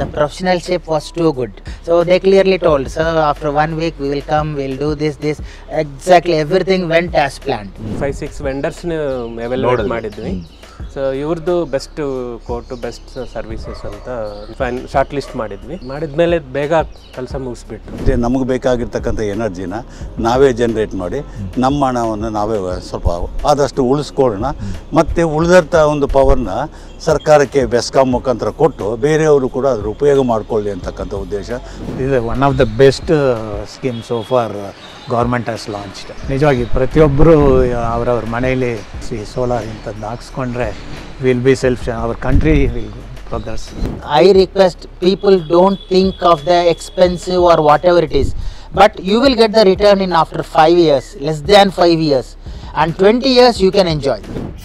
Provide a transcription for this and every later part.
the professionalship was too good. So they clearly told, sir, after one week we will come, we'll do this, this. Exactly everything went as planned. Five six ವೆಂಡರ್ಸ್ನ evaluate ನೋಡಿದ್ವಿ. ಮಾಡಿದ್ವಿ so ಇವ್ರದ್ದು best quote best services ಅಂತ fine short list ಮಾಡಿದ್ಮೇಲೆ ಬೇಗ ಕೆಲಸ ಮುಗಿಸ್ಬಿಟ್ರು ಮತ್ತೆ ನಮಗೆ ಬೇಕಾಗಿರ್ತಕ್ಕಂಥ ಎನರ್ಜಿನ ನಾವೇ ಜನ್ರೇಟ್ ಮಾಡಿ ನಮ್ಮ ಹಣವನ್ನು ನಾವೇ ಸ್ವಲ್ಪ ಆದಷ್ಟು ಉಳಿಸ್ಕೊಳ್ಳೋಣ ಮತ್ತು ಉಳಿದಂಥ ಒಂದು ಪವರ್ನ ಸರ್ಕಾರಕ್ಕೆ ಬೆಸ್ಕಾಂ ಮುಖಾಂತರ ಕೊಟ್ಟು ಬೇರೆಯವರು ಕೂಡ ಅದರ ಉಪಯೋಗ ಮಾಡಿಕೊಳ್ಳಿ ಅಂತಕ್ಕಂಥ ಉದ್ದೇಶ ಇದು one of the best scheme so far government has launched ನಿಜವಾಗಿ ಪ್ರತಿಯೊಬ್ಬರು ಅವರವ್ರ ಮನೆಯಲ್ಲಿ ಸಿ ಸೋಲಾರ್ ಇಂಥದ್ದು ಹಾಕ್ಸ್ಕೊಂಡ್ರೆ will be self our country will progress I request people don't think of the expensive or whatever it is, but you will get the return in after five years, less than five years, and 20 years you can enjoy.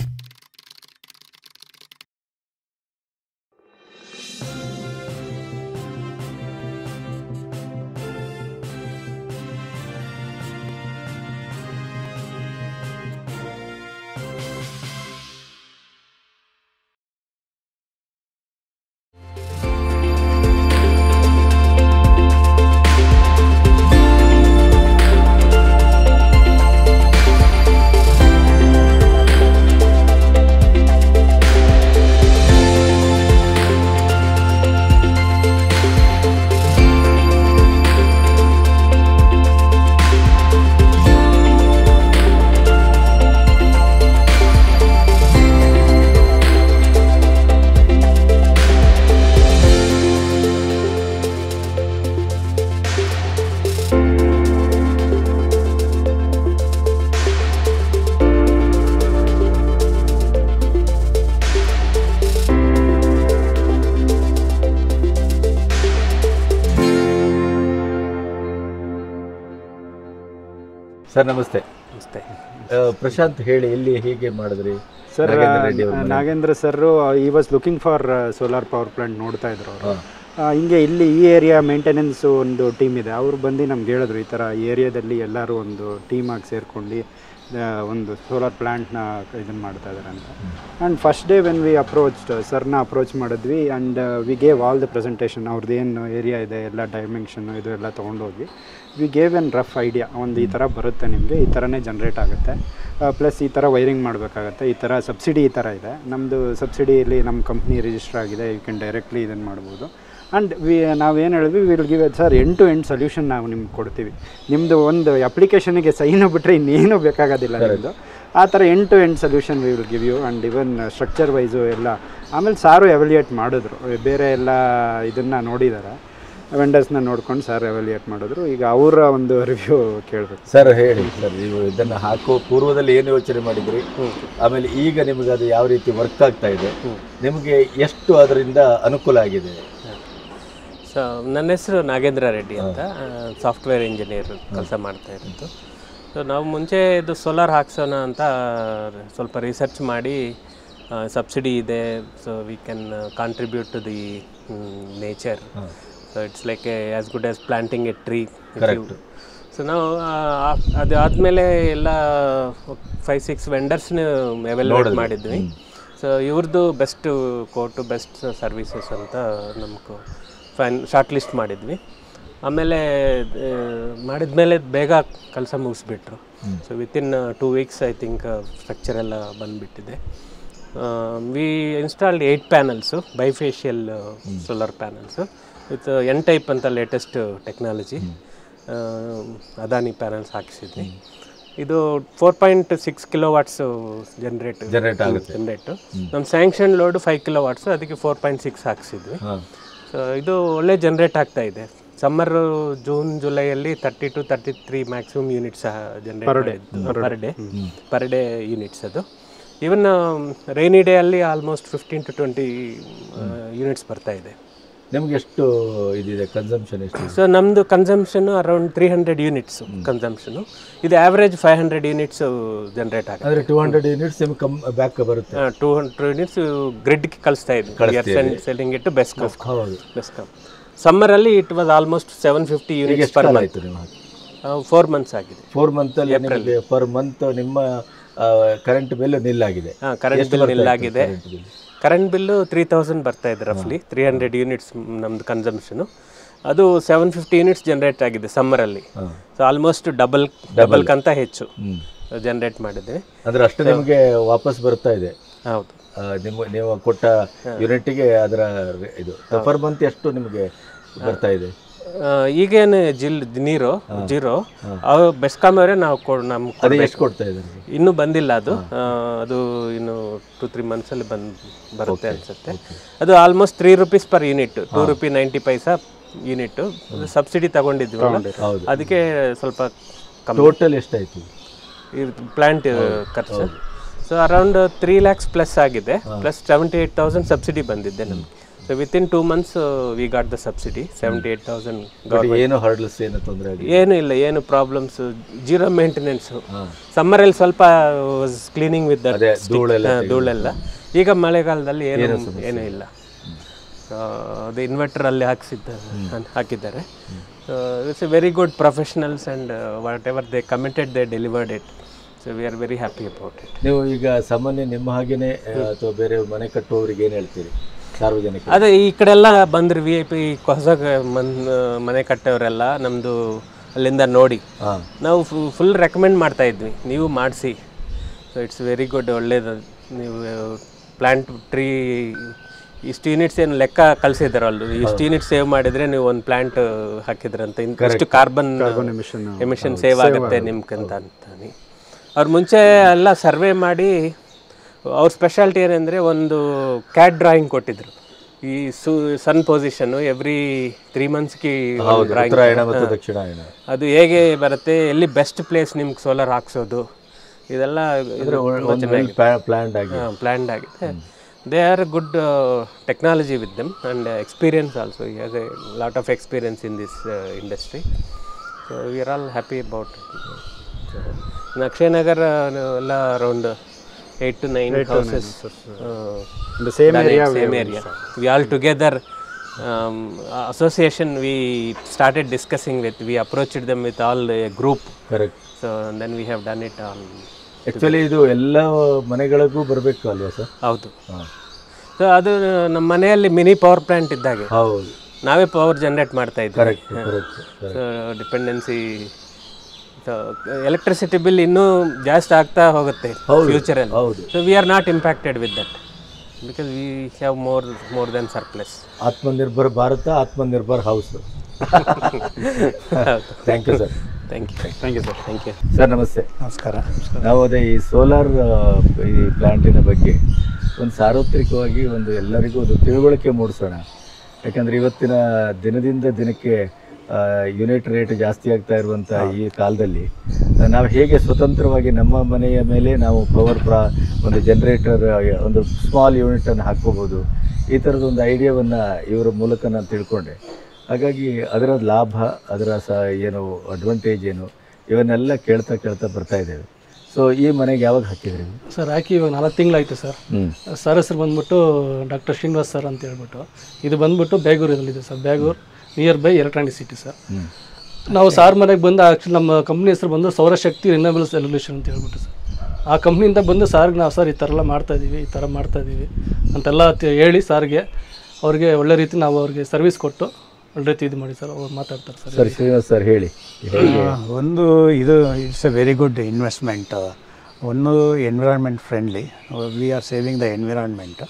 Sir ನಮಸ್ತೆ ಅಷ್ಟೇ ಆ, ಪ್ರಶಾಂತ್ ಹೇಳಿ ಎಲ್ಲಿ ಹೇಗೆ ಮಾಡಿದ್ರಿ sir Nagendra Reddy ಅವ್ರ ಮನೆ. Nagendra sir ಈ was looking for solar power plant ನೋಡ್ತಾ ಇದ್ರು ಅವರು ಹಿಂಗೆ ಇಲ್ಲಿ ಈ ಏರಿಯಾ ಮೇಂಟೆನೆನ್ಸ್ ಒಂದು ಟೀಮ್ ಇದೆ ಅವ್ರು ಬಂದು ನಮ್ಗೆ ಹೇಳಿದ್ರು ಈ ಥರ ಈ ಏರಿಯಾದಲ್ಲಿ ಎಲ್ಲರೂ ಒಂದು ಟೀಮ್ ಆಗಿ ಸೇರ್ಕೊಂಡು ಆ, ಒಂದು ಸೋಲಾರ್ ಪ್ಲ್ಯಾಂಟ್ನ ಇದನ್ನು ಮಾಡ್ತಾ ಇದ್ದಾರೆ ಅಂತ and first day when we approached ಸರ್ನ ಅಪ್ರೋಚ್ ಮಾಡಿದ್ವಿ and we gave all the presentation ಅವ್ರದ್ದು ಏನು ಏರಿಯಾ ಇದೆ ಎಲ್ಲ ಡೈಮೆನ್ಷನ್ನು ಇದು ಎಲ್ಲ ತೊಗೊಂಡೋಗಿ we gave an rough idea ಒಂದು ಈ ಥರ ಬರುತ್ತೆ ನಿಮಗೆ ಈ ಥರನೇ ಜನ್ರೇಟ್ ಆಗುತ್ತೆ ಪ್ಲಸ್ ಈ ಥರ ವೈರಿಂಗ್ ಮಾಡಬೇಕಾಗತ್ತೆ ಈ ಥರ ಸಬ್ಸಿಡಿ ಈ ಥರ ಇದೆ ನಮ್ಮದು ಸಬ್ಸಿಡಿಯಲ್ಲಿ ನಮ್ಮ ಕಂಪ್ನಿ ರಿಜಿಸ್ಟರ್ ಆಗಿದೆ ಯು ಕ್ಯಾನ್ ಡೈರೆಕ್ಟ್ಲಿ ಇದನ್ನು ಮಾಡ್ಬೋದು ಆ್ಯಂಡ್ ವಿ ನಾವೇನು ಹೇಳಿದ್ವಿ will give sir end to end solution ನಾವು ನಿಮ್ಗೆ ಕೊಡ್ತೀವಿ ನಿಮ್ಮದು ಒಂದು ಅಪ್ಲಿಕೇಶನಿಗೆ ಸೈನು ಬಿಟ್ಟರೆ ಇನ್ನೇನು ಬೇಕಾಗೋದಿಲ್ಲ ನಿಮ್ಮದು ಆ ಥರ end to end solution we will give you and even structure wise ಎಲ್ಲ ಆಮೇಲೆ ಸಾರು ಎವಲ್ಯೂಯೇಟ್ ಮಾಡಿದ್ರು ಬೇರೆ ಎಲ್ಲ ಇದನ್ನು ನೋಡಿದ್ದಾರೆ ವೆಂಡರ್ಸ್ನ ನೋಡ್ಕೊಂಡು ಸರ್ ಎವಲ್ಯೂಯೇಟ್ ಮಾಡಿದ್ರು ಈಗ ಅವರ ಒಂದು ರಿವ್ಯೂ ಕೇಳಬೇಕು ಸರ್ ಹೇಳಿ ಸರ್ ನೀವು ಇದನ್ನ ಹಾಕೋ ಪೂರ್ವದಲ್ಲಿ ಏನು ಯೋಚನೆ ಮಾಡಿದ್ರಿ ಆಮೇಲೆ ಈಗ ನಿಮಗೆ ಅದು ಯಾವ ರೀತಿ ವರ್ಕ್ ಆಗ್ತಾ ಇದೆ ನಿಮಗೆ ಎಷ್ಟು ಅದರಿಂದ ಅನುಕೂಲ ಆಗಿದೆ ಸೊ ನನ್ನ ಹೆಸರು ನಾಗೇಂದ್ರ ರೆಡ್ಡಿ ಅಂತ ಸಾಫ್ಟ್ವೇರ್ ಇಂಜಿನಿಯರ್ ಕೆಲಸ ಮಾಡ್ತಾ ಇರೋದು ಸೊ ನಾವು ಮುಂಚೆ ಇದು ಸೋಲಾರ್ ಹಾಕ್ಸೋಣ ಅಂತ ಸ್ವಲ್ಪ ರಿಸರ್ಚ್ ಮಾಡಿ ಸಬ್ಸಿಡಿ ಇದೆ so we can contribute to the nature so it's like a as good as planting a tree so ನಾವು ಆ, ಆ- ಅದು ಆದಮೇಲೆ ಎಲ್ಲ ಫೈವ್ ಸಿಕ್ಸ್ ವೆಂಡರ್ಸ್ನ ಎವೆಲ್ಯೂಟ್ ಮಾಡಿದ್ವಿ ಸೊ ಇವ್ರದ್ದು ಬೆಸ್ಟ್ ಕೋರ್ಟು ಬೆಸ್ಟ್ ಸರ್ವಿಸಸ್ ಅಂತ ನಮ್ಗೆ ಫೈನ್ ಶಾರ್ಟ್ ಲಿಸ್ಟ್ ಮಾಡಿದ್ವಿ ಆಮೇಲೆ ಆ, ಮಾಡಿದ್ಮೇಲೆ ಬೇಗ ಕೆಲಸ ಮುಗಿಸ್ಬಿಟ್ರು so within two weeks I think structure ಎಲ್ಲ ಬಂದುಬಿಟ್ಟಿದೆ we installed eight panels bifacial solar panels with N type ಅಂತ ಲೇಟೆಸ್ಟ್ ಟೆಕ್ನಾಲಜಿ ಅದಾನಿ ಪ್ಯಾನಲ್ಸ್ ಹಾಕಿಸಿದ್ವಿ ಇದು four point six kilowatts generate Generate ಆಗುತ್ತೆ. ಜನ್ರೇಟು ನಮ್ಮ sanction load five kilowatts ಅದಕ್ಕೆ four point six ಹಾಕ್ಸಿದ್ವಿ so ಇದು ಒಳ್ಳೆ ಜನ್ರೇಟ್ ಆಗ್ತಾ ಇದೆ ಸಮ್ಮರ್ ಜೂನ್ ಜುಲೈಯಲ್ಲಿ thirty to thirty three maximum units generate per day per day units ಅದು ಈವನ್ ರೈನಿ ಡೇ ಅಲ್ಲಿ almost fifteen to twenty units ಬರ್ತಾ ಇದೆ ನಿಮ್ಗೆ ಎಷ್ಟು ಇದಿದೆ ಕನ್ಸಂಪ್ಷನ್ ಎಷ್ಟು ಸೊ ನಮ್ಮದು consumption around three hundred units consumption ಇದು average five hundred units generate ಆಗುತ್ತೆ ಅಂದ್ರೆ ಟೂ ಹಂಡ್ರೆಡ್ ಯೂನಿಟ್ಸ್ ನಿಮ್ಗೆ ಕಮ್ ಬ್ಯಾಕ್ ಬರುತ್ತೆ ಟೂ ಹಂಡ್ರೆಡ್ ಯೂನಿಟ್ಸ್ ಗ್ರಿಡ್ಗೆ ಕಳಿಸ್ತಾ ಇದ್ವಿ ಸೆಲ್ಲಿಂಗ್ ಇಟ್ಟು ಬೆಸ್ಟ್ ಹೌದು ಬೆಸ್ಟ್ ಸಮ್ಮರಲ್ಲಿ it was almost seven fifty units ಎಷ್ಟು ಪರ್ ಕಾಲ ಮಂತ್ ಆಯ್ತು ನೀವು ಹಾಕಿ ಫೋರ್ ಮಂತ್ಸ್ ಆಗಿದೆ ಫೋರ್ ಮಂತ್ ಅಲ್ಲಿ ನಿಮಗೆ ಪರ್ ಮಂತ್ ನಿಮ್ಮ ಕರೆಂಟ್ ಬಿಲ್ ನಿಲ್ಲಾಗಿದೆ ಹಾಂ ಕರೆಂಟ್ ಬಿಲ್ ನಿಲ್ಲಾಗಿದೆ current bill? Current bill three thousand ಬರ್ತಾ ಇದೆ ರಫ್ಲಿ ತ್ರೀ ಹಂಡ್ರೆಡ್ ಯೂನಿಟ್ಸ್ ನಮ್ಮದು ಕನ್ಸಂಪ್ಷನು ಅದು ಸೆವೆನ್ ಫಿಫ್ಟಿ ಯೂನಿಟ್ಸ್ ಜನರೇಟ್ ಆಗಿದೆ ಸಮ್ಮರಲ್ಲಿ ಸೊ ಆಲ್ಮೋಸ್ಟ್ ಡಬಲ್ ಡಬಲ್ಕಂತ ಹೆಚ್ಚು ಜನರೇಟ್ ಮಾಡಿದ್ವಿ ಅಂದ್ರೆ ಅಷ್ಟು ನಿಮಗೆ ವಾಪಸ್ ಬರ್ತಾ ಇದೆ ಹೌದು ಆ, ನಿಮ್ಮ ನೀವು ಕೊಟ್ಟ ಯೂನಿಟ್ಗೆ ಅದರ ರೆ- ಇದು ಪರ್ ಮಂತ್ ಎಷ್ಟು ನಿಮಗೆ ಬರ್ತಾ ಇದೆ ಆ, ಈಗೇನು ಜಿಲ್ ನೀರು ಜೀರೋ ಅವು ಬೆಸ್ಕಾಮ್ ಅವರೇ ನಾವು ಕೊ ನಮ್ಮ ಅದು ಎಷ್ಟು ಕೊಡ್ತಾ ಇದ್ದಾರೆ ಇನ್ನೂ ಬಂದಿಲ್ಲ ಅದು ಆ, ಅದು ಇನ್ನು ಟು ತ್ರೀ ಮಂತ್ಸಲ್ಲಿ ಬಂದು ಬರುತ್ತೆ ಅನ್ಸುತ್ತೆ ಅದು almost three rupees per unit two rupee ninety paisa unit subsidy ತಗೊಂಡಿದ್ವಿ ಹೌದು. ಅದಕ್ಕೆ ಸ್ವಲ್ಪ ಕಮ್ಮಿ ಟೋಟಲ್ ಎಷ್ಟಾಯ್ತು ಇದು ಪ್ಲಾಂಟ್ ಖರ್ಚು so around three lakhs plus ಆಗಿದೆ plus seventy eight thousand subsidy ಬಂದಿದೆ ನಮಗೆ so within two months we got the subsidy seventy eight thousand but ಏನು ಹರ್ಡಲ್ಸ್ ಏನು ತೊಂದರೆ ಆಗಿ ಏನು ಇಲ್ಲ ಏನು ಪ್ರಾಬ್ಲಮ್ಸ್ ಜೀರೋ ಮೇಂಟೆನೆನ್ಸು ಸಮ್ಮರಲ್ಲಿ ಸ್ವಲ್ಪ ಕ್ಲೀನಿಂಗ್ ವಿತ್ ಅದೇ ಧೂಳೆಲ್ಲ ಧೂಳೆಲ್ಲ ಈಗ ಮಳೆಗಾಲದಲ್ಲಿ ಏನು ಏನೂ ಇಲ್ಲ So, ಅದು ಇನ್ವರ್ಟರ್ ಅಲ್ಲಿ ಹಾಕ್ಸಿದ್ದ ಹಾಕಿದ್ದಾರೆ it's a very good professionals and whatever they committed they delivered it so we are very happy about it ನೀವು ಈಗ ಸಾಮಾನ್ಯ ನಿಮ್ಮ ಹಾಗೇನೆ ಅಥವಾ ಬೇರೆ ಮನೆ ಕಟ್ಟುವವರಿಗೆ ಏನು ಹೇಳ್ತೀರಿ ಸಾರ್ವಜನಿಕ ಅದೇ ಈ ಕಡೆ ಎಲ್ಲ ಬಂದ್ರಿ ವಿ ಐ ಪಿ ಹೊಸ ಮನ್ ಮನೆ ಕಟ್ಟೋರೆಲ್ಲ ನಮ್ಮದು ಅಲ್ಲಿಂದ ನೋಡಿ ಹಾಂ ನಾವು ಫುಲ್ ರೆಕಮೆಂಡ್ ಮಾಡ್ತಾ ಇದ್ವಿ ನೀವು ಮಾಡಿಸಿ ಸೊ ಇಟ್ಸ್ ವೆರಿ ಗುಡ್ ಒಳ್ಳೇದು ನೀವು ಪ್ಲಾಂಟ್ ಟ್ರೀ ಇಷ್ಟು ಯೂನಿಟ್ಸ್ ಏನು ಲೆಕ್ಕ ಕಳಿಸಿದಾರೆ ಅಲ್ಲಿ ಇಷ್ಟು ಯೂನಿಟ್ ಸೇವ್ ಮಾಡಿದ್ರೆ ನೀವು ಒಂದು ಪ್ಲಾಂಟ್ ಹಾಕಿದ್ರಂತ ಇನ್- ಇಷ್ಟು ಕಾರ್ಬನ್ ಎಮಿಷನ್ ಸೇವ್ ಆಗುತ್ತೆ ನಿಮ್ಗಂತ ಅಂತಾನೆ ಅವ್ರು ಮುಂಚೆ ಎಲ್ಲ ಸರ್ವೆ ಮಾಡಿ ಅವ್ರ ಸ್ಪೆಷಾಲಿಟಿ ಏನಂದರೆ ಒಂದು ಕ್ಯಾಟ್ ಡ್ರಾಯಿಂಗ್ ಕೊಟ್ಟಿದ್ರು ಈ ಸು ಸನ್ ಪೊಸಿಷನ್ನು ಎವ್ರಿ ತ್ರೀ ಮಂತ್ಸ್ಗೆ ಡ್ರಾಯಿಂಗ್ ಉತ್ತರಾಯಣ ಮತ್ತು ದಕ್ಷಿಣಾಯಣ ಅದು ಹೇಗೆ ಬರುತ್ತೆ ಎಲ್ಲಿ ಬೆಸ್ಟ್ ಪ್ಲೇಸ್ ನಿಮ್ಗೆ ಸೋಲಾರ್ ಹಾಕ್ಸೋದು ಇದೆಲ್ಲ ಪ್ಲಾಂಡ್ ಆಗಿ ಪ್ಲ್ಯಾಂಡ್ ಆಗಿದೆ they are good technology with them and experience also has a lot of experience in this industry so we are all happy about Akshayanagar ಎಲ್ಲ around eight to nine houses The same area same area. We all together um, association we started discussing with. We approached them with all a group. Correct So and then we have done it all. Actually ಇದು ಎಲ್ಲ ಮನೆಗಳಿಗೂ ಬರಬೇಕು ಅಲ್ವಾ sir ಹೌದು so ಅದು ನಮ್ಮ ಮನೆಯಲ್ಲಿ mini power plant ಇದ್ದಾಗೆ ಹೌದು ನಾವೇ ಪವರ್ ಜನರೇಟ್ ಮಾಡ್ತಾ ಇದ್ವಿ correct correct so dependency electricity bill ಇನ್ನೂ ಜಾಸ್ತಿ ಆಗ್ತಾ ಹೋಗುತ್ತೆ ಫ್ಯೂಚರಲ್ಲಿ ಹೌದು. So we are not impacted with that because we have more more than surplus Atmanirbhar Bharat Atmanirbhar house thank you sir thank you thank you sir thank you sir ನಮಸ್ತೆ ನಮಸ್ಕಾರ ನಾವು ಅದೇ ಈ ಸೋಲಾರ್ ಈ ಪ್ಲಾಂಟಿನ ಬಗ್ಗೆ ಒಂದು ಸಾರ್ವತ್ರಿಕವಾಗಿ ಒಂದು ಎಲ್ಲರಿಗೂ ಒಂದು ತಿಳುವಳಿಕೆ ಮೂಡಿಸೋಣ ಯಾಕಂದರೆ ಇವತ್ತಿನ ದಿನದಿಂದ ದಿನಕ್ಕೆ ಯೂನಿಟ್ ರೇಟ್ ಜಾಸ್ತಿ ಆಗ್ತಾ ಇರುವಂಥ ಈ ಕಾಲದಲ್ಲಿ ನಾವು ಹೇಗೆ ಸ್ವತಂತ್ರವಾಗಿ ನಮ್ಮ ಮನೆಯ ಮೇಲೆ ನಾವು ಪವರ್ ಪ್ರಾ ಒಂದು ಜನ್ರೇಟರ್ ಒಂದು ಸ್ಮಾಲ್ ಯೂನಿಟನ್ನು ಹಾಕ್ಕೋಬೋದು ಈ ಥರದ ಒಂದು ಐಡಿಯಾವನ್ನು ಇವರ ಮೂಲಕ ನಾನು ತಿಳ್ಕೊಂಡೆ ಹಾಗಾಗಿ ಅದರ ಲಾಭ ಅದರ ಸ ಏನು ಅಡ್ವಾಂಟೇಜ್ ಏನು ಇವನ್ನೆಲ್ಲ ಕೇಳ್ತಾ ಕೇಳ್ತಾ ಬರ್ತಾ ಇದ್ದೇವೆ ಸೊ ಈ ಮನೆಗೆ ಯಾವಾಗ ಹಾಕಿದ್ರಿ ಸರ್ ಹಾಕಿ ಇವಾಗ ನಾಲ್ಕು ತಿಂಗಳಾಯ್ತು ಸರ್ ಹ್ಞೂ ಸರ್ ಹೆಸರು ಬಂದ್ಬಿಟ್ಟು ಡಾಕ್ಟರ್ ಶ್ರೀನಿವಾಸ್ ಸರ್ ಅಂತ ಹೇಳ್ಬಿಟ್ಟು ಇದು ಬಂದ್ಬಿಟ್ಟು ಬೇಗೂರಲ್ಲಿದೆ sir Begur near by Electronic City sir ಹ್ಞೂ ನಾವು ಸಾರ್ ಮನೆಗೆ ಬಂದು ಆ್ಯಕ್ಚುಲಿ ನಮ್ಮ ಕಂಪ್ನಿ ಹೆಸರು ಬಂದು ಸೌರಶಕ್ತಿ ರಿನಬಲ್ ಸೊಲ್ಯೂಷನ್ ಅಂತ ಹೇಳ್ಬಿಟ್ಟು ಸರ್ ಆ ಕಂಪ್ನಿಯಿಂದ ಬಂದು ಸಾರ್ಗೆ ನಾವು ಸರ್ ಈ ಥರ ಎಲ್ಲ ಮಾಡ್ತಾ ಇದ್ದೀವಿ ಈ ಥರ ಮಾಡ್ತಾ ಇದ್ದೀವಿ ಅಂತೆಲ್ಲ ತಿ- ಹೇಳಿ ಸಾರ್ಗೆ ಅವ್ರಿಗೆ ಒಳ್ಳೆ ರೀತಿ ನಾವು ಅವ್ರಿಗೆ ಸರ್ವಿಸ್ ಕೊಟ್ಟು ಒಳ್ಳೆ ರೀತಿ ಇದು ಮಾಡಿ ಸರ್ ಅವ್ರು ಮಾತಾಡ್ತಾರೆ ಸರ್ ಸರ್ ಶ್ರೀನಿವಾಸ್ ಸರ್ ಹೇಳಿ ಹೇಗೆ ಆ, ಒಂದು ಇದು it's a very good investment ಒಂದು environment friendly we are saving the environment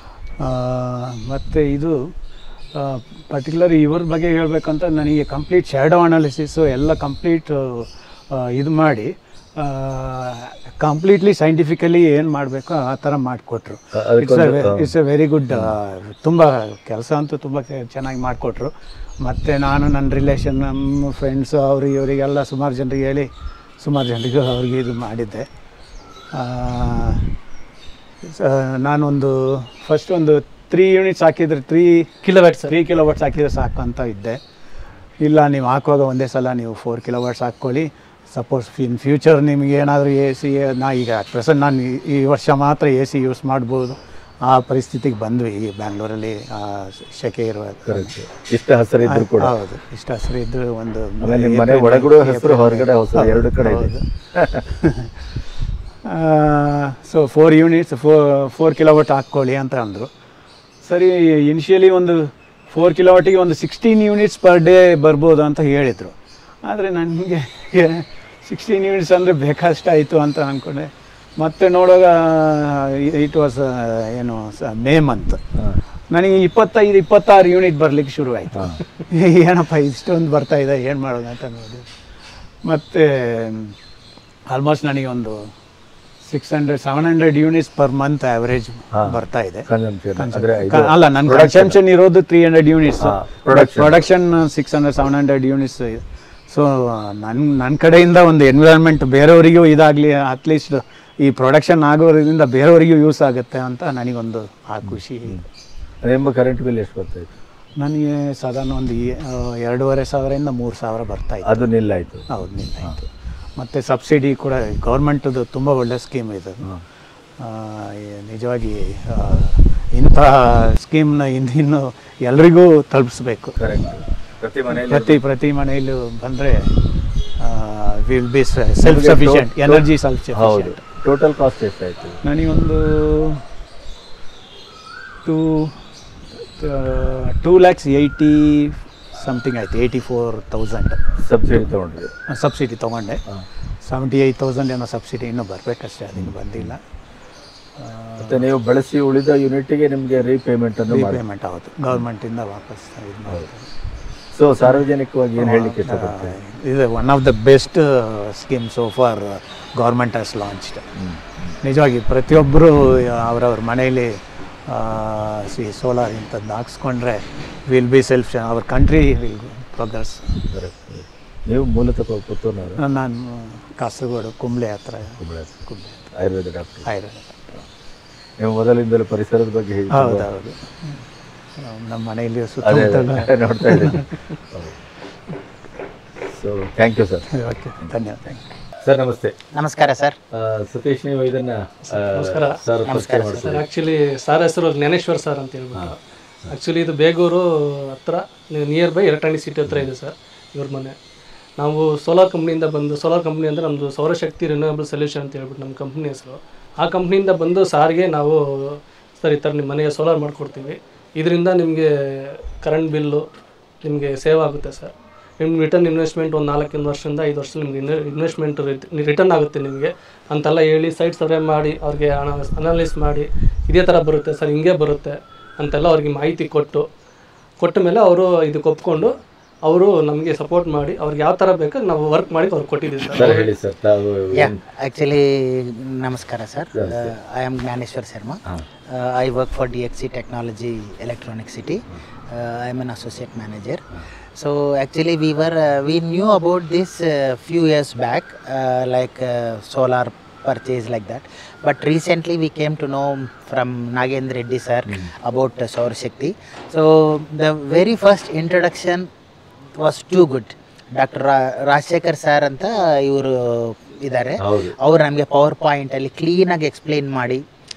ಮತ್ತು ಇದು ಪರ್ಟಿಕ್ಯುಲರ್ ಇವ್ರ ಬಗ್ಗೆ ಹೇಳಬೇಕಂತ ನನಗೆ ಕಂಪ್ಲೀಟ್ ಶ್ಯಾಡೋ ಅನಾಲಿಸಿಸು ಎಲ್ಲ ಕಂಪ್ಲೀಟ್ ಇದು ಮಾಡಿ ಕಂಪ್ಲೀಟ್ಲಿ ಸೈಂಟಿಫಿಕಲಿ ಏನು ಮಾಡಬೇಕು ಆ ಥರ ಮಾಡಿಕೊಟ್ರು ಇಟ್ಸ್ ಎ ವೆರಿ ಗುಡ್ ತುಂಬ ಕೆಲಸ ಅಂತೂ ತುಂಬ ಚೆನ್ನಾಗಿ ಮಾಡಿಕೊಟ್ರು ಮತ್ತು ನಾನು ನನ್ನ ರಿಲೇಷನ್ ನಮ್ಮ ಫ್ರೆಂಡ್ಸು ಅವರು ಇವರಿಗೆಲ್ಲ ಸುಮಾರು ಜನರಿಗೆ ಹೇಳಿ ಸುಮಾರು ಜನರಿಗೆ ಅವ್ರಿಗೆ ಇದು ಮಾಡಿದ್ದೆ ಆ, ಸ- ನಾನೊಂದು ಫಸ್ಟ್ ಒಂದು ತ್ರೀ ಯೂನಿಟ್ಸ್ ಹಾಕಿದ್ರೆ three kilowatt sir three kilowatts ಹಾಕಿದ್ರೆ ಸಾಕು ಅಂತ ಇದ್ದೆ ಇಲ್ಲ ನೀವು ಹಾಕುವಾಗ ಒಂದೇ ಸಲ ನೀವು ಫೋರ್ ಕಿಲೋ ವಾಟ್ಸ್ ಹಾಕ್ಕೊಳ್ಳಿ ಸಪೋಸ್ ಇನ್ ಫ್ಯೂಚರ್ ನಿಮಗೆ ಏನಾದರೂ ಎ ಸಿ ನಾ ಈಗ ಅಟ್ ಪ್ರೆಸೆಂಟ್ ನಾನು ಈ- ಈ ವರ್ಷ ಮಾತ್ರ ಎ ಸಿ ಯೂಸ್ ಮಾಡ್ಬೋದು ಆ ಪರಿಸ್ಥಿತಿಗೆ ಬಂದ್ವಿ ಈ ಬ್ಯಾಂಗ್ಳೂರಲ್ಲಿ ಆ ಸೆಕೆ ಇರುವಾಗ ಕರೆಕ್ಟ್ ಇಷ್ಟ ಹಸರಿದ್ರು ಕೂಡ ಹೌದು ಇಷ್ಟ ಹಸಿರು ಇದ್ದು ಒಂದು ಆಮೇಲೆ ನಿಮ್ಮ ಮನೆ ಒಳಗಡೆ ಹಸಿರು ಹೊರಗಡೆ ಹಸಿರು ಎರಡು ಕಡೆ ಇದೆ ಸೊ ಫೋರ್ ಯೂನಿಟ್ಸ್ ಫೋ ಫೋರ್ ಕಿಲೋವಾಟ್ ಹಾಕ್ಕೊಳ್ಳಿ ಅಂತ ಅಂದರು ಸರಿ ಇನಿಷಿಯಲಿ ಒಂದು ಫೋರ್ ಕಿಲೋವಾಟಿಗೆ ಒಂದು ಸಿಕ್ಸ್ಟೀನ್ ಯೂನಿಟ್ಸ್ ಪರ್ ಡೇ ಬರ್ಬೋದು ಅಂತ ಹೇಳಿದರು ಆದರೆ ನನಗೆ ಸಿಕ್ಸ್ಟೀನ್ ಯೂನಿಟ್ಸ್ ಅಂದರೆ ಬೇಕಷ್ಟಾಯಿತು ಅಂತ ಅಂದ್ಕೊಂಡೆ ಮತ್ತೆ ನೋಡುವಾಗ ಇಟ್ ವಾಸ್ ಏನು ಮೇ ಮಂತ್ ನನಗೆ ಇಪ್ಪತ್ತೈದು ಇಪ್ಪತ್ತಾರು ಯೂನಿಟ್ ಬರಲಿಕ್ಕೆ ಶುರುವಾಯಿತು ಏನಪ್ಪ ಇಷ್ಟೊಂದು ಬರ್ತಾ ಇದೆ ಏನು ಮಾಡೋದು ಅಂತ ನೋಡಿ ಮತ್ತು ಆಲ್ಮೋಸ್ಟ್ ನನಗೆ ಒಂದು six hundred seven hundred units per month average ಬರ್ತಾ ಇದೆ Consumption. Consumption. ಅಂದ್ರೆ ಇದು ಕ- ಅಲ್ಲ ನನ್ನ production. ಕನ್ಸಂಪ್ಷನ್ ಇರೋದು ತ್ರೀ ಹಂಡ್ರೆಡ್ ಯೂನಿಟ್ಸ್ ಹಾ, production. Production six hundred seven hundred units so ನನ್ನ ನನ್ನ ಕಡೆಯಿಂದ ಒಂದು ಎನ್ವಿರಾನ್ಮೆಂಟ್ ಬೇರೆಯವರಿಗೂ ಇದಾಗಲಿ ಅಟ್ಲೀಸ್ಟ್ ಈ ಪ್ರೊಡಕ್ಷನ್ ಆಗೋದ್ರಿಂದ ಬೇರೆಯವರಿಗೂ ಯೂಸ್ ಆಗುತ್ತೆ ಅಂತ ನನಗೊಂದು ಆ ಖುಷಿ ನಿಮ್ಮ ಕರೆಂಟ್ ಬಿಲ್ ಎಷ್ಟು ಬರ್ತಾಯಿತ್ತು ನನಗೆ ಸಾಧಾರಣ ಒಂದು ಈ- ಆ, ಎರಡೂವರೆ ಸಾವಿರದಿಂದ ಮೂರು ಸಾವಿರ ಬರ್ತಾ ಇತ್ತು ಅದು ನಿಲ್ಲಾಯಿತು ಹೌದು ನಿಲ್ಲಾಯಿತು ಮತ್ತು ಸಬ್ಸಿಡಿ ಕೂಡ ಗೌರ್ಮೆಂಟ್ದು ತುಂಬ ಒಳ್ಳೆ ಸ್ಕೀಮ್ ಇದು ಆ, ಈ- ನಿಜವಾಗಿ ಆ, ಇಂಥ ಸ್ಕೀಮ್ನ ಇನ್ನು ಎಲ್ರಿಗೂ ತಲುಪಿಸ್ಬೇಕು ಕರೆಕ್ಟ್ ಪ್ರತಿ ಮನೆಯಲ್ಲಿ ಪ್ರತಿ ಪ್ರತಿ ಮನೆಯಲ್ಲೂ ಬಂದರೆ will be self sufficient energy self ಹೌದು ಸಫಿಷಿಯಂಟ್ ಟೋಟಲ್ ಕಾಸ್ಟ್ ಎಷ್ಟಾಯಿತು ನನಗೊಂದು two two lakhs eighty something ಆಯಿತು ಏಯ್ಟಿ ಫೋರ್ ತೌಸಂಡ್ ಸಬ್ಸಿಡಿ ತೊಗೊಂಡ್ರಿ ಸಬ್ಸಿಡಿ ತೊಗೊಂಡೆ ಸೆವೆಂಟಿ ಏಯ್ಟ್ ತೌಸಂಡ್ ಏನೋ ಸಬ್ಸಿಡಿ ಇನ್ನೂ ಬರಬೇಕಷ್ಟೇ ಅದಿನ್ನು ಬಂದಿಲ್ಲ ಮತ್ತೆ ನೀವು ಬಳಸಿ ಉಳಿದ ಯೂನಿಟ್ಗೆ ನಿಮಗೆ ರೀಪೇಮೆಂಟ್ ಅನ್ನು ಮಾಡಿ ರೀಪೇಮೆಂಟ್ ಆಗುತ್ತೆ ಗೌರ್ಮೆಂಟಿಂದ ವಾಪಸ್ ಇದು ಮಾಡ್ತಾರೆ. ಸೊ ಸಾರ್ವಜನಿಕವಾಗಿ ಏನು ಹೇಳಲಿಕ್ಕೆ ಇಷ್ಟಪಡ್ತೀನಿ ಇದು one of the best scheme so far government has launched ನಿಜವಾಗಿ ಪ್ರತಿಯೊಬ್ಬರು ಅವರವ್ರ ಮನೆಯಲ್ಲಿ ಸಿ ಸೋಲಾರ್ ಇಂಥದ್ದು ಹಾಕ್ಸ್ಕೊಂಡ್ರೆ will be self our country will progress ನೀವು ಮೂಲತಃ ಪು- ಪುತ್ತೂರಿನವರು ನಾನು ಕಾಸರಗೋಡು ಕುಂಬ್ಳೆ ಹತ್ರ ಕುಂಬ್ಳೆ. ಕುಂಬ್ಳೆ ಹತ್ರ ಆಯುರ್ವೇದ ಡಾಕ್ಟರ್ ಆಯುರ್ವೇದ ನೀವು ಮೊದಲಿಂದಲೂ ಪರಿಸರದ ಬಗ್ಗೆ ಹೇಳಿ ಹೌದು ಹೌದು ನಮ್ಮ ಮನೆಯಲ್ಲಿ ಅದೇ ಸುತ್ತಮುತ್ತಲ ಅದೇ ನೋಡ್ತಾ ಇದ್ದೀನಿ so thank you sir okay ಧನ್ಯವಾದ ಸರ್ ನಮಸ್ತೆ ನಮಸ್ಕಾರ ಸರ್ ಆ, ಸತೀಶ್ ನೀವು ಇದನ್ನ ಆ, ನಮಸ್ಕಾರ. ಸರ್ ಪರಿಚಯ ಮಾಡಿಸಿ ಸರ್ ಆ್ಯಕ್ಚುಲಿ ಸಾರ್ ಹೆಸರು ಜ್ಞಾನೇಶ್ವರ್ ಸರ್ ಅಂತ ಹೇಳ್ಬಿಟ್ಟು ಆ್ಯಕ್ಚುಲಿ ಇದು ಬೇಗೂರು ಹತ್ರ ನಿಯರ್ ಬೈ ಎಲೆಕ್ಟ್ರಾನಿಕ್ ಸಿಟಿ ಹತ್ರ ಇದೆ ಸರ್ ಇವ್ರ ಮನೆ ನಾವು ಸೋಲಾರ್ ಕಂಪ್ನಿಯಿಂದ ಬಂದು ಸೋಲಾರ್ ಕಂಪ್ನಿ ಅಂದರೆ ನಮ್ಮದು ಸೌರಶಕ್ತಿ ರಿನ್ಯೂವಬಲ್ ಸೊಲ್ಯೂಷನ್ ಅಂತ ಹೇಳ್ಬಿಟ್ಟು ನಮ್ಮ ಕಂಪ್ನಿ ಹೆಸರು ಆ ಕಂಪ್ನಿಯಿಂದ ಬಂದು ಸಾರಿಗೆ ನಾವು ಸರ್ ಈ ಥರ ನಿಮ್ಮ ಮನೆಗೆ ಸೋಲಾರ್ ಮಾಡಿಕೊಡ್ತೀವಿ ಇದರಿಂದ ನಿಮಗೆ ಕರೆಂಟ್ ಬಿಲ್ಲು ನಿಮಗೆ ಸೇವ್ ಆಗುತ್ತೆ ಸರ್ ನಿಮ್ಗೆ ರಿಟರ್ನ್ ಇನ್ವೆಸ್ಟ್ಮೆಂಟ್ ಒಂದು ನಾಲ್ಕಿಂದ ವರ್ಷದಿಂದ ಐದು ವರ್ಷ ನಿಮ್ಗೆ ಇನ್ವೆಸ್ಟ್ಮೆಂಟ್ ರಿಟರ್ನ್ ಆಗುತ್ತೆ ನಿಮಗೆ ಅಂತೆಲ್ಲ ಹೇಳಿ ಸೈಟ್ ಸರ್ವೆ ಮಾಡಿ ಅವ್ರಿಗೆ ಅನಾಲಿಸ್ ಮಾಡಿ ಇದೇ ಥರ ಬರುತ್ತೆ ಸರ್ ಹಿಂಗೆ ಬರುತ್ತೆ ಅಂತೆಲ್ಲ ಅವ್ರಿಗೆ ಮಾಹಿತಿ ಕೊಟ್ಟು ಕೊಟ್ಟ ಮೇಲೆ ಅವರು ಇದಕ್ಕೆ ಒಪ್ಕೊಂಡು ಅವರು ನಮಗೆ ಸಪೋರ್ಟ್ ಮಾಡಿ ಅವ್ರಿಗೆ ಯಾವ ಥರ ಬೇಕು ನಾವು ವರ್ಕ್ ಮಾಡಿ ಅವ್ರಿಗೆ ಕೊಟ್ಟಿದ್ದೀವಿ ಸರ್ ಸರ್ ಹೇಳಿ ಸರ್ ತಾವು ಯಾ ಆ್ಯಕ್ಚುಲಿ ನಮಸ್ಕಾರ sir I am Gnaneshwar Sharma I work for Dexi technology Electronic City I am an associate manager so actually we were we knew about this few years back like solar purchase like that but recently we came to know from nagendra reddy sir about uh, Saur Shakti so the very first introduction was too good doctor Rajashekar sir ಅಂತ ಇವರು ಇದ್ದಾರೆ ಹೌದು ಅವ್ರು ನಮಗೆ power ಪಾಯಿಂಟಲ್ಲಿ ಕ್ಲೀನಾಗಿ explain ಮಾಡಿ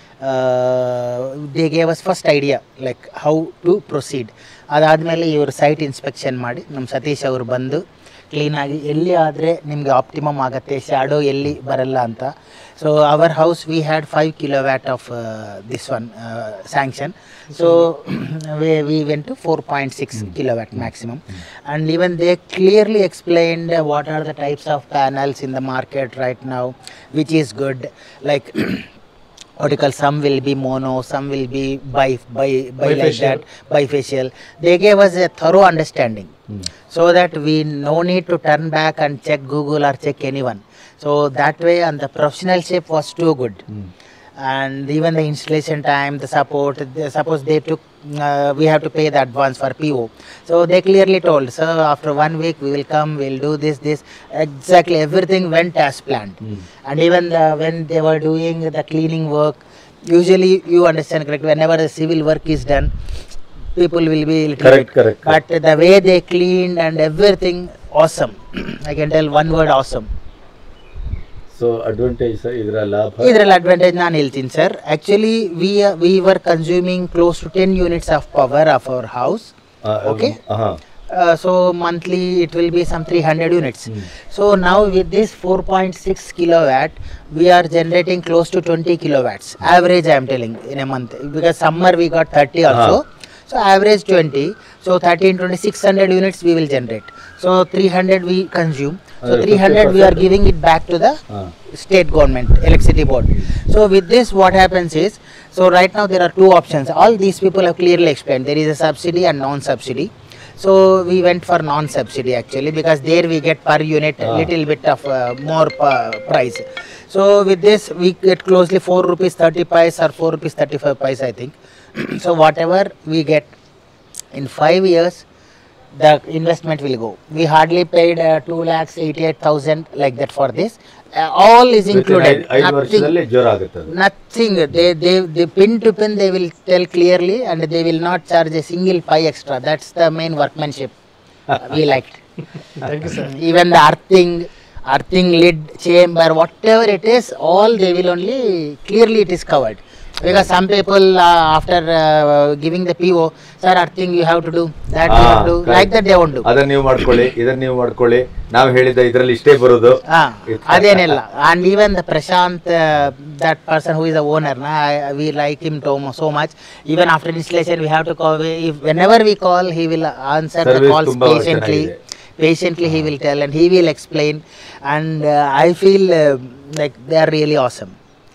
they gave us first idea like how to proceed ಅದಾದಮೇಲೆ ಇವರು ಸೈಟ್ ಇನ್ಸ್ಪೆಕ್ಷನ್ ಮಾಡಿ ನಮ್ಮ ಸತೀಶ್ ಅವರು ಬಂದು ಕ್ಲೀನಾಗಿ ಎಲ್ಲಿ ಆದರೆ ನಿಮಗೆ ಆಪ್ಟಿಮಮ್ ಆಗುತ್ತೆ ಶ್ಯಾಡೋ ಎಲ್ಲಿ ಬರಲ್ಲ ಅಂತ so our house we had five kilowatt of this one sanction so we went to four point six kilowatt maximum and even they clearly explained uh, what are the types of panels in the market right now which is good like what you call some will be mono some will be bi bi, bi like that bifacial they gave us a thorough understanding so that we no need to turn back and check google or check anyone so that way and the professionalship was too good and even the installation time the support the, suppose they took uh, we have to pay the advance for po so they clearly told sir after one week we will come we'll do this this exactly everything went as planned and even the, when they were doing the cleaning work usually you understand correct whenever the civil work is done people will be little Correct, bit- correct, but the way they cleaned and everything awesome i can tell one word awesome so advantage sir ಇದರ ಲಾಭ ಇದರಲ್ಲಿ advantage ನಾನು ಹೇಳ್ತೀನಿ sir actually we we were consuming close to ten units of power of our house ಆ, okay. ಹಾಂ uh, so monthly it will be some 300 units. So now with this 4.6 kilowatt, we are generating close to 20 kilowatts. Average I am telling in a month because summer we got 30 also. So average 20. So 30 into 20, 600 units we will generate. So 300 we consume. So Uh, 300 we are giving it back to the state government electricity board. So with this what happens is, so right now there are two options. All these people have clearly explained. There is a subsidy and non-subsidy. So we went for non-subsidy actually because there we get per unit a little bit of uh, more pa- price. So with this we get closely 4 rupees 30 paise or 4 rupees 35 paise I think. so whatever we get in 5 years the investment will go. We hardly paid uh, 2 lakhs 88,000 like that for this. Uh, all is included. ಐದು Nothing, ವರ್ಷದಲ್ಲಿ ಜೋರ ಆಗುತ್ತೆ ಅದು nothing. They, they, they pin to pin they will tell clearly and they will not charge a single pie extra. That's the main workmanship we liked. Thank you sir Even the earthing, earthing lid, chamber, whatever it is, all they will only clearly it is covered. Because some people uh, after uh, giving the PO, sir, earthing you have to do, that you have to do, like that they won't do. ಅದನ್ನ ನೀವು ಮಾಡ್ಕೊಳ್ಳಿ ಇದನ್ನ ನೀವು ಮಾಡ್ಕೊಳ್ಳಿ ನಾವು ಹೇಳಿದ ಇದ್ರಲ್ಲಿ ಇಷ್ಟೇ ಬರೋದು Ah, ಅದೇನಿಲ್ಲ and even the Prashant, uh, that person who is the owner, na, I- we like him so, so much. Even after installation, we have to call. If, whenever we call, he will answer the Service calls ತುಂಬಾ patiently. ಚೆನ್ನಾಗಿದೆ. Patiently, he will tell and he will explain. And uh, I feel uh, like they are really awesome.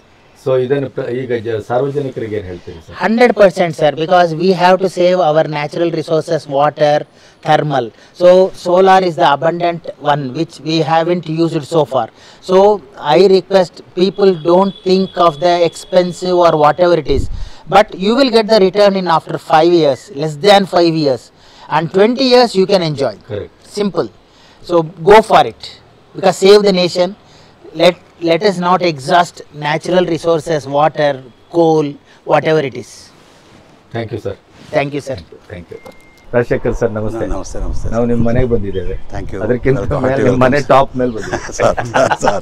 So ಇದನ್ನು ಪ್ರ- ಈಗ ಜ- ಸಾರ್ವಜನಿಕರಿಗೆ ಏನ್ ಹೇಳ್ತೀರಿ sir Hundred percent, sir, because we have to save our natural resources, water, thermal. So solar is the abundant one which we haven't used so far. So I request people don't think of the expensive or whatever it is, but you will get the return in after five years, less than five years, and twenty years you can enjoy. Correct Simple. So go for it because save the nation. Let let us not exhaust natural resources, water, coal, whatever it is. Thank you sir Thank you, sir. Thank you Rajashekar sir ನಮಸ್ತೆ ನಮಸ್ತೆ ನಮಸ್ತೆ ನಾವು ನಿಮ್ಮ ಮನೆಗೆ ಬಂದಿದ್ದೇವೆ Thank you. ಅದಕ್ಕಿಂತ Welcome. ಮೇಲೆ ನಿಮ್ಮ ಮನೆ ಟಾಪ್ ಮೇಲೆ ಬಂದಿದ್ದೇವೆ ಸರ್ ಸರ್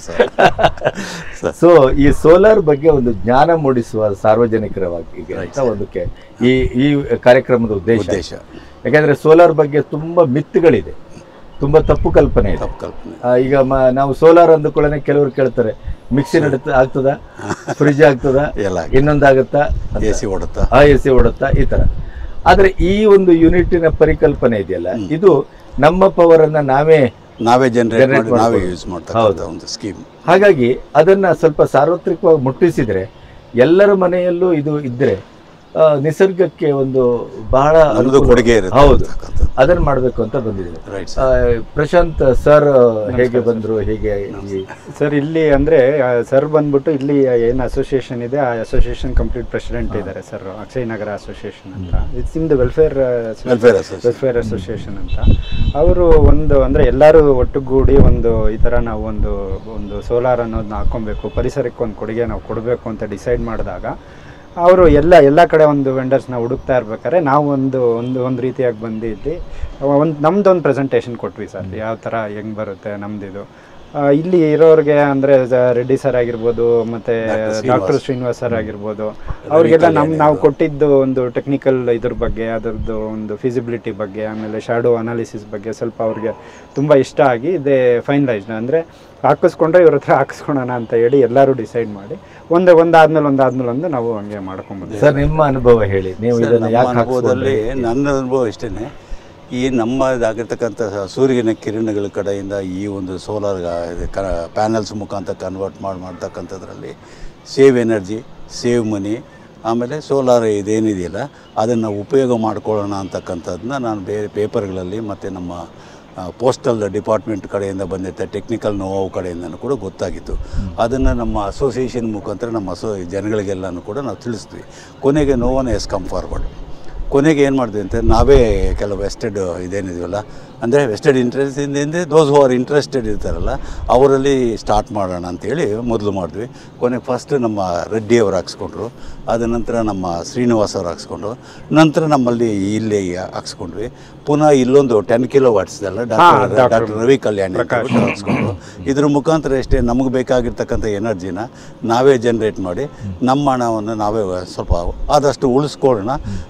ಸರ್ ಸೊ ಈ ಸೋಲಾರ್ ಬಗ್ಗೆ ಒಂದು ಜ್ಞಾನ ಮೂಡಿಸುವ ಸಾರ್ವಜನಿಕರವಾಗಿ ಅಂತ ಒಂದು ಕೆ- ಈ ಈ ಕಾರ್ಯಕ್ರಮದ ಉದ್ದೇಶ ಉದ್ದೇಶ ಯಾಕಂದ್ರೆ ಸೋಲಾರ್ ಬಗ್ಗೆ ತುಂಬಾ ಮಿತ್ಗಳಿದೆ ತುಂಬಾ ತಪ್ಪು ಕಲ್ಪನೆ ಇದೆ ತಪ್ಪು ಕಲ್ಪನೆ ಆ, ಈಗ ಮ- ನಾವು ಸೋಲಾರ್ ಅಂದುಕೊಳ್ಳೆ ಕೆಲವರು ಕೇಳ್ತಾರೆ ಮಿಕ್ಸಿ ನಡುತ್ತ ಆಗ್ತದ ಫ್ರಿಜ್ ಆಗ್ತದ ಎಲ್ಲ ಇನ್ನೊಂದಾಗತ್ತಾ ಎ ಸಿ ಓಡುತ್ತಾ ಆ ಎ ಸಿ ಓಡುತ್ತಾ ಈ ತರ ಆದ್ರೆ ಈ ಒಂದು ಯೂನಿಟಿನ ಪರಿಕಲ್ಪನೆ ಇದೆಯಲ್ಲ ಇದು ನಮ್ಮ ಪವರ್ ಅನ್ನ ನಾವೇ ನಾವೇ ಜನರೇಟ್ Generate ಮಾಡಿ ನಾವೇ ಮಾಡ್ಕೊಳ್ಳೋದು. ಯೂಸ್ ಮಾಡ್ತಕ್ಕಂಥ ಹೌದು. ಒಂದು ಸ್ಕೀಮ್ ಹಾಗಾಗಿ ಅದನ್ನ ಸ್ವಲ್ಪ ಸಾರ್ವತ್ರಿಕವಾಗಿ ಮುಟ್ಟಿಸಿದ್ರೆ ಎಲ್ಲರ ಮನೆಯಲ್ಲೂ ಇದು ಇದ್ರೆ ಆ, ನಿಸರ್ಗಕ್ಕೆ ಒಂದು ಬಹಳ ನಮ್ದು ಅನುಕೂಲ- ಕೊಡುಗೆ ಇರುತ್ತೆ ಹೌದು ಅಂತಕ್ಕಂಥದ್ದು. ಅದನ್ನ ಮಾಡ್ಬೇಕು ಅಂತ ಬಂದಿದೆ ರೈಟ್ ಆ, ಪ್ರಶಾಂತ್ ಸರ್ ಹೇಗೆ ಬಂದ್ರು ಹೇಗೆ ಈ ಸರ್ ಇಲ್ಲಿ ಅಂದ್ರೆ ಸರ್ ಬಂದ್ಬಿಟ್ಟು ಇಲ್ಲಿ ಏನು ಅಸೋಸಿಯೇಷನ್ ಇದೆ ಆ ಅಸೋಸಿಯೇಷನ್ ಕಂಪ್ಲೀಟ್ ಪ್ರೆಸಿಡೆಂಟ್ ಇದ್ದಾರೆ ಸರ್ ಅಕ್ಷಯ್ ನಗರ ಅಸೋಸಿಯೇಷನ್ ಅಂತ it's in the welfare Welfare association. Welfare association ಅಂತ ಅವರು ಒಂದು ಅಂದ್ರೆ ಎಲ್ಲರೂ ಒಟ್ಟುಗೂಡಿ ಒಂದು ಈ ತರ ನಾವು ಒಂದು ಒಂದು ಸೋಲಾರ್ ಅನ್ನೋದನ್ನ ಹಾಕೊಬೇಕು ಪರಿಸರಕ್ಕೆ ಒಂದು ಕೊಡುಗೆ ನಾವು ಕೊಡಬೇಕು ಅಂತ ಡಿಸೈಡ್ ಮಾಡಿದಾಗ ಅವರು ಎಲ್ಲ ಎಲ್ಲ ಕಡೆ ಒಂದು ವೆಂಡರ್ಸ್ನ ಹುಡುಕ್ತಾ ಇರ್ಬೇಕಾದ್ರೆ ನಾವು ಒಂದು ಒಂದು ಒಂದು ರೀತಿಯಾಗಿ ಬಂದಿದ್ವಿ ಒಂದು ನಮ್ದೊಂದು ಪ್ರೆಸೆಂಟೇಷನ್ ಕೊಟ್ವಿ ಸರ್ ಯಾವ ಥರ ಹೆಂಗೆ ಬರುತ್ತೆ ನಮ್ದಿದು ಆ, ಇಲ್ಲಿ ಇರೋರಿಗೆ ಅಂದರೆ ರೆಡ್ಡಿ ಸರ್ ಆಗಿರ್ಬೋದು ಮತ್ತು ಡಾಕ್ಟರ್ ಶ್ರೀನಿವಾಸ್ ಸರ್ ಆಗಿರ್ಬೋದು ಅವ್ರಿಗೆಲ್ಲ ನಮ್ಮ ನಾವು ಕೊಟ್ಟಿದ್ದು ಒಂದು ಟೆಕ್ನಿಕಲ್ ಇದ್ರ ಬಗ್ಗೆ ಅದರದ್ದು ಒಂದು ಫಿಸಿಬಿಲಿಟಿ ಬಗ್ಗೆ ಆಮೇಲೆ ಶಾಡೋ ಅನಾಲಿಸಿಸ್ ಬಗ್ಗೆ ಸ್ವಲ್ಪ ಅವ್ರಿಗೆ ತುಂಬ ಇಷ್ಟ ಆಗಿ ಇದೇ ಫೈನಲೈಸ್ಡ್ ಅಂದರೆ ಹಾಕಿಸ್ಕೊಂಡ್ರೆ ಇವ್ರ ಹತ್ರ ಹಾಕಿಸ್ಕೊಳೋಣ ಅಂತ ಹೇಳಿ ಎಲ್ಲರೂ ಡಿಸೈಡ್ ಮಾಡಿ ಒಂದೇ ಒಂದಾದ್ಮೇಲೆ ಒಂದಾದ್ಮೇಲೆ ಒಂದು ನಾವು ಹಂಗೆ ಮಾಡ್ಕೊಂಬಂದ್ವಿ ಸರ್ ನಿಮ್ಮ ಅನುಭವ ಹೇಳಿ ನೀವು ಸರ್, ಇದನ್ನ ನಮ್ಮ ಯಾಕೆ ಅನುಭವದಲ್ಲಿ ಹಾಕ್ಸ್ಕೊಂಡ್ರಿ? ನನ್ನ ಅನುಭವ ಇಷ್ಟೇ ಈ ನಮ್ಮದಾಗಿರ್ತಕ್ಕಂಥ ಸೂರ್ಯನ ಕಿರಣಗಳ ಕಡೆಯಿಂದ ಈ ಒಂದು ಸೋಲಾರ್ ಪ್ಯಾನಲ್ಸ್ ಮುಖಾಂತರ ಕನ್ವರ್ಟ್ ಮಾಡಿ ಮಾಡ್ತಕ್ಕಂಥದ್ರಲ್ಲಿ ಸೇವ್ ಎನರ್ಜಿ ಸೇವ್ ಮನಿ ಆಮೇಲೆ ಸೋಲಾರ್ ಇದೇನಿದೆಯಲ್ಲ ಅದನ್ನು ಉಪಯೋಗ ಮಾಡ್ಕೊಳ್ಳೋಣ ಅಂತಕ್ಕಂಥದ್ದನ್ನ ನಾನು ಬೇರೆ ಪೇಪರ್ಗಳಲ್ಲಿ ಮತ್ತು ನಮ್ಮ ಪೋಸ್ಟಲ್ ಡಿಪಾರ್ಟ್ಮೆಂಟ್ ಕಡೆಯಿಂದ ಬಂದಿದ್ದ ಟೆಕ್ನಿಕಲ್ ನೋವು ಕಡೆಯಿಂದನೂ ಕೂಡ ಗೊತ್ತಾಗಿತ್ತು ಅದನ್ನು ನಮ್ಮ ಅಸೋಸಿಯೇಷನ್ ಮುಖಾಂತರ ನಮ್ಮ ಅಸೋ ಜನಗಳಿಗೆಲ್ಲನೂ ಕೂಡ ನಾವು ತಿಳಿಸ್ತೀವಿ ಕೊನೆಗೆ ನೋವನ್ನು ಎಸ್ ಕಮ್ ಫಾರ್ವರ್ಡ್ ಕೊನೆಗೆ ಏನು ಮಾಡಿದ್ವಿ ಅಂತ ನಾವೇ ಕೆಲವು ವೆಸ್ಟೆಡ್ ಇದೇನಿದೆಯಲ್ಲ ಅಂದರೆ ವೆಸ್ಟೆಡ್ ಇಂಟ್ರೆಸ್ಟ್ ಇಂದ ದೋಸ್ ಹೂ ಆರ್ ಇಂಟ್ರೆಸ್ಟೆಡ್ ಇರ್ತಾರಲ್ಲ ಅವರಲ್ಲಿ ಸ್ಟಾರ್ಟ್ ಮಾಡೋಣ ಅಂತೇಳಿ ಮೊದಲು ಮಾಡಿದ್ವಿ ಕೊನೆಗೆ ಫಸ್ಟ್ ನಮ್ಮ ರೆಡ್ಡಿ ಅವರು ಹಾಕ್ಸ್ಕೊಂಡ್ರು ಅದ ನಂತರ ನಮ್ಮ ಶ್ರೀನಿವಾಸ್ ಅವ್ರು ಹಾಕ್ಸ್ಕೊಂಡ್ರು ನಂತರ ನಮ್ಮಲ್ಲಿ ಇಲ್ಲೇ ಹಾಕ್ಸ್ಕೊಂಡ್ವಿ ಪುನಃ ಇಲ್ಲೊಂದು ಟೆನ್ ಕಿಲೋ ವಾಟ್ಸ್ದಲ್ಲ ಡಾಕ್ಟರ್ ಡಾಕ್ಟರ್ ರವಿ ಕಲ್ಯಾಣಿ ಅಂತ ಹೇಳ್ಬಿಟ್ಟು ಹಾಕ್ಸ್ಕೊಂಡ್ರು ಇದ್ರ ಮುಖಾಂತರ ಎಷ್ಟೇ ನಮಗೆ ಬೇಕಾಗಿರ್ತಕ್ಕಂಥ ಎನರ್ಜಿನ ನಾವೇ ಜನ್ರೇಟ್ ಮಾಡಿ ನಮ್ಮ ಹಣವನ್ನು ನಾವೇ ಸ್ವಲ್ಪ ಆದಷ್ಟು ಉಳಿಸ್ಕೊಳ್ಳೋಣ ಮತ್ತು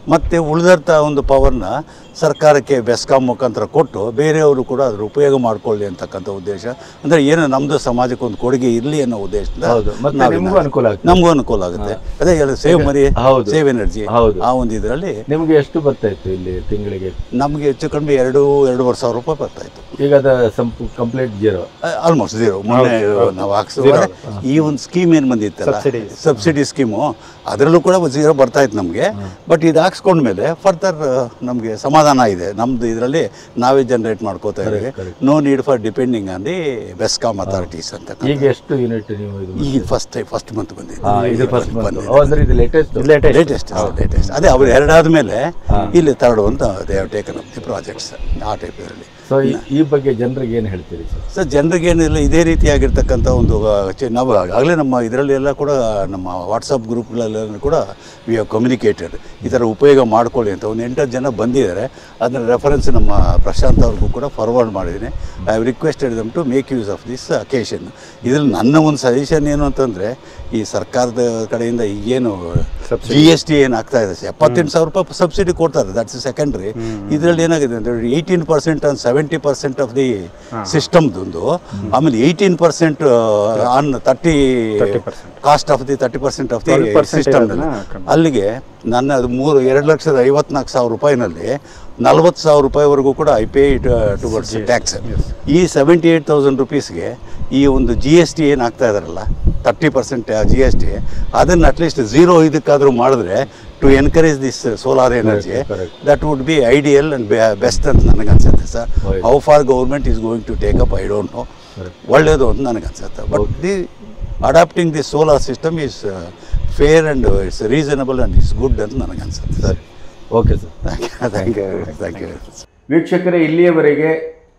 ಉಳಿದಂಥ ಒಂದು ಪವರ್ನ ಸರ್ಕಾರಕ್ಕೆ ಬೆಸ್ಕಾಂ ಮುಖಾಂತರ ಕೊಟ್ಟು ಬೇರೆಯವರು ಕೂಡ ಅದ್ರ ಉಪಯೋಗ ಮಾಡ್ಕೊಳ್ಳಿ ಅಂತಕ್ಕಂಥ ಉದ್ದೇಶ ಅಂದರೆ ಏನು ನಮ್ಮದು ಸಮಾಜಕ್ಕೆ ಒಂದು ಕೊಡುಗೆ ಇರಲಿ ಅನ್ನೋ ಉದ್ದೇಶದಿಂದ ಹೌದು. ಮತ್ತೆ ನಾವಿನ್ನ- ನಿಮ್ಗೂ ಅನುಕೂಲ ಆಗ್ತದೆ. ನಮಗೂ ಅನುಕೂಲ ಆಗುತ್ತೆ ಅದೇ ಹೇಳಿ ಸೇವ್ ಮರಿ ಹೌದು. ಸೇವ್ ಎನರ್ಜಿ ಹೌದು. ಆ ಒಂದು ಇದರಲ್ಲಿ ನಿಮಗೆ ಎಷ್ಟು ಬರ್ತಾ ಇತ್ತು ಇಲ್ಲಿ ತಿಂಗಳಿಗೆ ನಮಗೆ ಹೆಚ್ಚು ಕಡಿಮೆ ಎರಡು ಎರಡೂವರೆ ಸಾವಿರ ರೂಪಾಯಿ ಬರ್ತಾ ಇತ್ತು ಈಗ ಅದ ಸಂಪು ಕಂಪ್ಲೀಟ್ ಜೀರೋ ಆಲ್ಮೋಸ್ಟ್ ಝೀರೋ ಮೊನ್ನೆ ನಾವು ಹಾಕ್ಸುವಾಗ ಈ ಒಂದು ಸ್ಕೀಮ್ ಏನು ಬಂದಿತ್ತಲ್ಲ ಸಬ್ಸಿಡಿ ಸ್ಕೀಮು ಅದರಲ್ಲೂ ಕೂಡ ಝೀರೋ ಬರ್ತಾ ಇತ್ತು ನಮಗೆ ಬಟ್ ಇದು ಹಾಕ್ಸ್ಕೊಂಡ್ಮೇಲೆ ಫರ್ದರ್ ನಮಗೆ ಸಮಾಧಾನ ಇದೆ ನಮ್ದು ಇದರಲ್ಲಿ ನಾವೇ ಜನರೇಟ್ ಮಾಡ್ಕೋತಾ ಇದ್ದೀವಿ no need for depending on the BESCOM authorities ಅಂತ ಈಗ ಎಷ್ಟು ಯೂನಿಟ್ ನೀವು ಇದು ಈಗ ಫಸ್ಟ್ ಫಸ್ಟ್ ಮಂತ್ ಬಂದಿದೆ ಹಾ, ಇದು ಫಸ್ಟ್ ಬಂದಿದೆ. ಅಂದ್ರೆ ಇದು ಲೇಟೆಸ್ಟ್ ಲೇಟೆಸ್ಟ್ ಲೇಟೆಸ್ಟ್ ಅದೇ ಅವ್ರು ಎರಡಾದ ಮೇಲೆ ಇಲ್ಲಿ ತರ್ಡ್ ಅಂತ they have taken up the projects ಆ ಟೈಪ್ ಇದರಲ್ಲಿ ಸೊ ಈ ಬಗ್ಗೆ ಜನರಿಗೆ ಏನು ಹೇಳ್ತೀರಿ ಸರ್ ಸರ್ ಜನರಿಗೆ ಏನಿಲ್ಲ ಇದೇ ರೀತಿಯಾಗಿರ್ತಕ್ಕಂಥ ಒಂದು ಆ, ಚೆ- ನಾವು ಆಗಲೇ ನಮ್ಮ ಇದರಲ್ಲಿ ಎಲ್ಲ ಕೂಡ ನಮ್ಮ ವಾಟ್ಸಪ್ ಗ್ರೂಪ್ಗಳೆಲ್ಲ ಕೂಡ ವಿ ಹ್ಯಾವ್ ಕಮ್ಯುನಿಕೇಟೆಡ್ ಈ ಥರ ಉಪಯೋಗ ಮಾಡ್ಕೊಳ್ಳಿ ಅಂತ ಒಂದು ಎಂಟತ್ತು ಜನ ಬಂದಿದ್ದಾರೆ ಅದನ್ನ ರೆಫರೆನ್ಸ್ ನಮ್ಮ ಪ್ರಶಾಂತ್ ಅವ್ರಿಗೂ ಕೂಡ ಫಾರ್ವರ್ಡ್ ಮಾಡಿದ್ದೀನಿ I have requested them to make use of this occasion ಇದ್ರಲ್ಲಿ ನನ್ನ ಒಂದು ಸಜೆಷನ್ ಏನು ಅಂತಂದರೆ ಈ ಸರ್ಕಾರದ ಕಡೆಯಿಂದ ಏನು ಜಿ ಎಸ್ ಟಿ ಏನು ಆಗ್ತಾ ಇದೆ ಎಪ್ಪತ್ತೆಂಟು ಸಾವಿರ ರೂಪಾಯಿ ಸಬ್ಸಿಡಿ ಕೊಡ್ತಾರೆ ದಟ್ಸ್ ಸೆಕೆಂಡ್ರಿ ಇದರಲ್ಲಿ ಏನಾಗಿದೆ ಅಂದರೆ eighteen percent on seventy percent of the ಸಿಸ್ಟಮ್ದೊಂದು ಆಮೇಲೆ eighteen percent on thirty cost of the thirty percent of the 12% system ಇರೋದನ್ನ ಕಮ್ಮಿ. ಅಲ್ಲಿಗೆ ನನ್ನ ಅದು ಮೂರು ಎರಡು ಲಕ್ಷದ ಐವತ್ನಾಲ್ಕು ಸಾವಿರ ರೂಪಾಯಿನಲ್ಲಿ ನಲ್ವತ್ತು ಸಾವಿರ ರೂಪಾಯಿವರೆಗೂ ಕೂಡ ಐ ಪೇ ಟುವರ್ಡ್ಸ್ ಟ್ಯಾಕ್ಸ್ ಈ ಸೆವೆಂಟಿ ಏಯ್ಟ್ ತೌಸಂಡ್ ರುಪೀಸ್ಗೆ ಈ ಒಂದು ಜಿ ಎಸ್ ಟಿ ಏನು ಆಗ್ತಾ ಇದಾರಲ್ಲ thirty percent G S T ಅದನ್ನು ಅಟ್ಲೀಸ್ಟ್ ಝೀರೋ ಇದಕ್ಕಾದರೂ ಮಾಡಿದ್ರೆ to encourage this solar energy correct. That would be ideal and best ಅಂತ ನನಗೆ ಅನ್ಸುತ್ತೆ sir how far government is going to take up I don't know ಒಳ್ಳೆಯದು ಅಂತ ನನಗೆ ಅನ್ಸುತ್ತೆ but the adapting the solar system is fair and it's reasonable and it's good ಅಂತ ನನಗೆ ಅನ್ಸುತ್ತೆ sir okay sir thank you thank you ವೀಕ್ಷಕರೇ ಇಲ್ಲಿಯವರೆಗೆ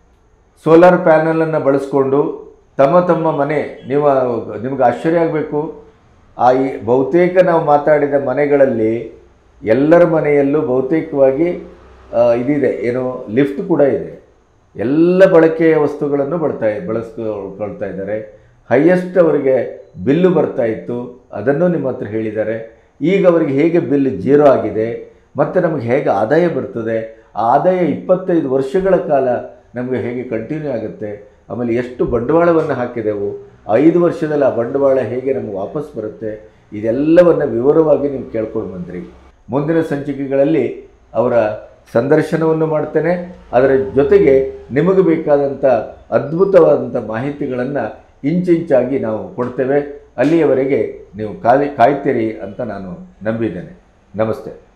solar ಪ್ಯಾನಲನ್ನು ಬಳಸ್ಕೊಂಡು ತಮ್ಮ ತಮ್ಮ ಮನೆ ನೀವು ನಿಮ್ಗೆ ಆಶ್ಚರ್ಯ ಆಗಬೇಕು ಆ ಈ ಬಹುತೇಕ ನಾವು ಮಾತಾಡಿದ ಮನೆಗಳಲ್ಲಿ ಎಲ್ಲರ ಮನೆಯಲ್ಲೂ ಬಹುತೇಕವಾಗಿ ಆ, ಇದಿದೆ ಏನು ಲಿಫ್ಟ್ ಕೂಡ ಇದೆ ಎಲ್ಲ ಬಳಕೆಯ ವಸ್ತುಗಳನ್ನು ಬಳತಾ ಬಳಸ್ಕೊಳ್ತಾ ಇದ್ದಾರೆ ಹೈಯೆಸ್ಟ್ ಅವರಿಗೆ ಬಿಲ್ಲು ಬರ್ತಾ ಇತ್ತು ಅದನ್ನು ನಿಮ್ಮ ಹತ್ರ ಹೇಳಿದ್ದಾರೆ ಈಗ ಅವರಿಗೆ ಹೇಗೆ ಬಿಲ್ ಜೀರೋ ಆಗಿದೆ ಮತ್ತು ನಮಗೆ ಹೇಗೆ ಆದಾಯ ಬರ್ತದೆ ಆ ಆದಾಯ ಇಪ್ಪತ್ತೈದು ವರ್ಷಗಳ ಕಾಲ ನಮಗೆ ಹೇಗೆ ಕಂಟಿನ್ಯೂ ಆಗುತ್ತೆ ಆಮೇಲೆ ಎಷ್ಟು ಬಂಡವಾಳವನ್ನು ಹಾಕಿದೆವು ಐದು ವರ್ಷದಲ್ಲಿ ಆ ಬಂಡವಾಳ ಹೇಗೆ ನಮಗೆ ವಾಪಸ್ ಬರುತ್ತೆ ಇದೆಲ್ಲವನ್ನು ವಿವರವಾಗಿ ನೀವು ಕೇಳ್ಕೊಂಡು ಬಂದ್ರಿ ಮುಂದಿನ ಸಂಚಿಕೆಗಳಲ್ಲಿ ಅವರ ಸಂದರ್ಶನವನ್ನು ಮಾಡ್ತೇನೆ ಅದರ ಜೊತೆಗೆ ನಿಮಗೆ ಬೇಕಾದಂಥ ಅದ್ಭುತವಾದಂಥ ಮಾಹಿತಿಗಳನ್ನು ಇಂಚಿಂಚಾಗಿ ನಾವು ಕೊಡ್ತೇವೆ ಅಲ್ಲಿಯವರೆಗೆ ನೀವು ಕಾಯ್ ಕಾಯ್ತೀರಿ ಅಂತ ನಾನು ನಂಬಿದ್ದೇನೆ ನಮಸ್ತೆ